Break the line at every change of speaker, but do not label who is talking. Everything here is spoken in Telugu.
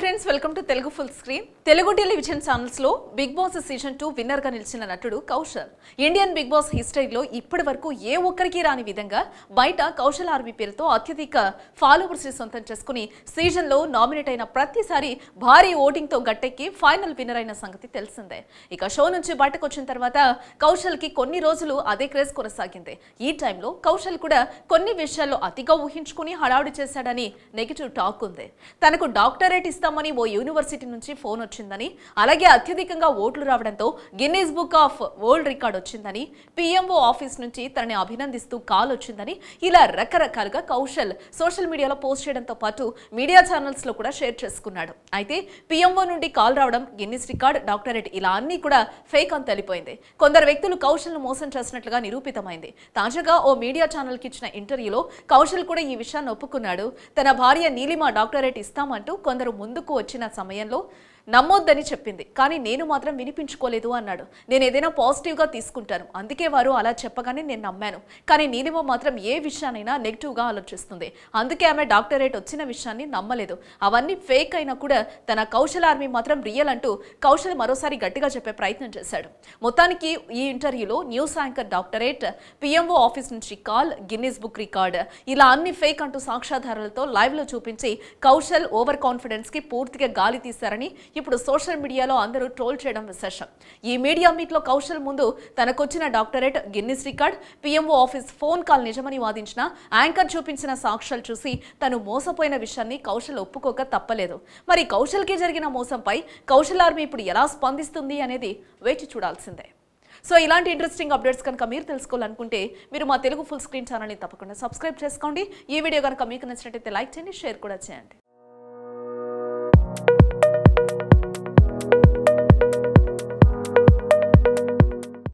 friends welcome to Telugu full screen Telugu television channels లో Bigg Boss season two winner గా నిలిచిన నటుడు కౌశల్ ఇండియన్ బిగ్ బాస్ హిస్టరీలో ఇప్పటి వరకు ఏ ఒక్కరికి రాని విధంగా బయట కౌశల్ ఆర్మీ పేరుతో అత్యధిక ఫాలోవర్స్ ని సొంతం చేసుకుని సీజన్ లో నామినేట్ అయిన ప్రతిసారి భారీ ఓటింగ్ తో గట్టెక్కి ఫైనల్ విన్నర్ అయిన సంగతి తెలిసిందే ఇక షో నుంచి బయటకు వచ్చిన తర్వాత కౌశల్ కి కొన్ని రోజులు అదే క్రేజ్ కొనసాగింది ఈ టైంలో కౌశల్ కూడా కొన్ని విషయాల్లో అతిగా ఊహించుకుని హడావుడి చేశాడని నెగిటివ్ టాక్ ఉంది తనకు డాక్టరేట్ ఇస్తామని ఓ యూనివర్సిటీ నుంచి ఫోన్ వచ్చిందని అలాగే అత్యధికంగా ఓట్లు రావడంతో Guinness book of world record వచ్చిందని పిఎంఓ ఆఫీస్ నుంచి తనని అభినందిస్తూ కాల్ వచ్చిందని ఇలా రకరకాలుగా కౌశల్ సోషల్ మీడియాలో పోస్ట్ చేయడంతో పాటు మీడియా ఛానల్స్ లో కూడా షేర్ చేసుకున్నాడు అయితే పిఎంఓ నుండి కాల్ రావడం గిన్నిస్ రికార్డ్ డాక్టరేట్ ఇలా అన్ని కూడా ఫేక్ అని తెలిపోయింది కొందరు వ్యక్తులు కౌశల్ ను మోసం చేసినట్లుగా నిరూపితమైంది తాజాగా ఓ మీడియా ఛానల్ కి ఇచ్చిన ఇంటర్వ్యూలో కౌశల్ కూడా ఈ విషయాన్ని ఒప్పుకున్నాడు తన భార్య నీలిమ డాక్టరేట్ ఇస్తామంటూ కొందరు ముందుకు వచ్చిన సమయంలో నమ్మొద్దని చెప్పింది కానీ నేను మాత్రం వినిపించుకోలేదు అన్నాడు నేను ఏదైనా పాజిటివ్గా తీసుకుంటాను అందుకే వారు అలా చెప్పగానే నేను నమ్మాను కానీ నీలిమ మాత్రం ఏ విషయానైనా నెగిటివ్గా ఆలోచిస్తుంది అందుకే ఆమె డాక్టరేట్ వచ్చిన విషయాన్ని నమ్మలేదు అవన్నీ ఫేక్ అయినా కూడా తన కౌశల్ ఆర్మీ మాత్రం రియల్ అంటూ కౌశల్ మరోసారి గట్టిగా చెప్పే ప్రయత్నం చేశాడు మొత్తానికి ఈ ఇంటర్వ్యూలో news anchor doctorate PMO office నుంచి కాల్ గిన్నీస్ బుక్ రికార్డ్ ఇలా అన్ని ఫేక్ అంటూ సాక్ష్యాధారాలతో లైవ్ లో చూపించి కౌశల్ ఓవర్ కాన్ఫిడెన్స్ కి పూర్తిగా గాలి తీశారని ఇప్పుడు సోషల్ మీడియాలో అందరూ ట్రోల్ చేయడం విశేషం ఈ మీడియా మీట్ లో కౌశల్ ముందు తనకొచ్చిన doctorate Guinness record PMO office phone call నిజమని వాదించిన యాంకర్ చూపించిన సాక్ష్యాలు చూసి తను మోసపోయిన విషయాన్ని కౌశల్ ఒప్పుకోక తప్పలేదు మరి కౌశల్కి జరిగిన మోసంపై కౌశల్ ఆర్మీ ఇప్పుడు ఎలా స్పందిస్తుంది అనేది వేచి చూడాల్సిందే సో ఇలాంటి ఇంట్రెస్టింగ్ అప్డేట్స్ కనుక మీరు తెలుసుకోవాలనుకుంటే మీరు మా తెలుగు ఫుల్ స్క్రీన్ ఛానల్ని తప్పకుండా సబ్స్క్రైబ్ చేసుకోండి ఈ వీడియో కనుక మీకు నచ్చినట్టయితే లైక్ చేయండి షేర్ కూడా చేయండి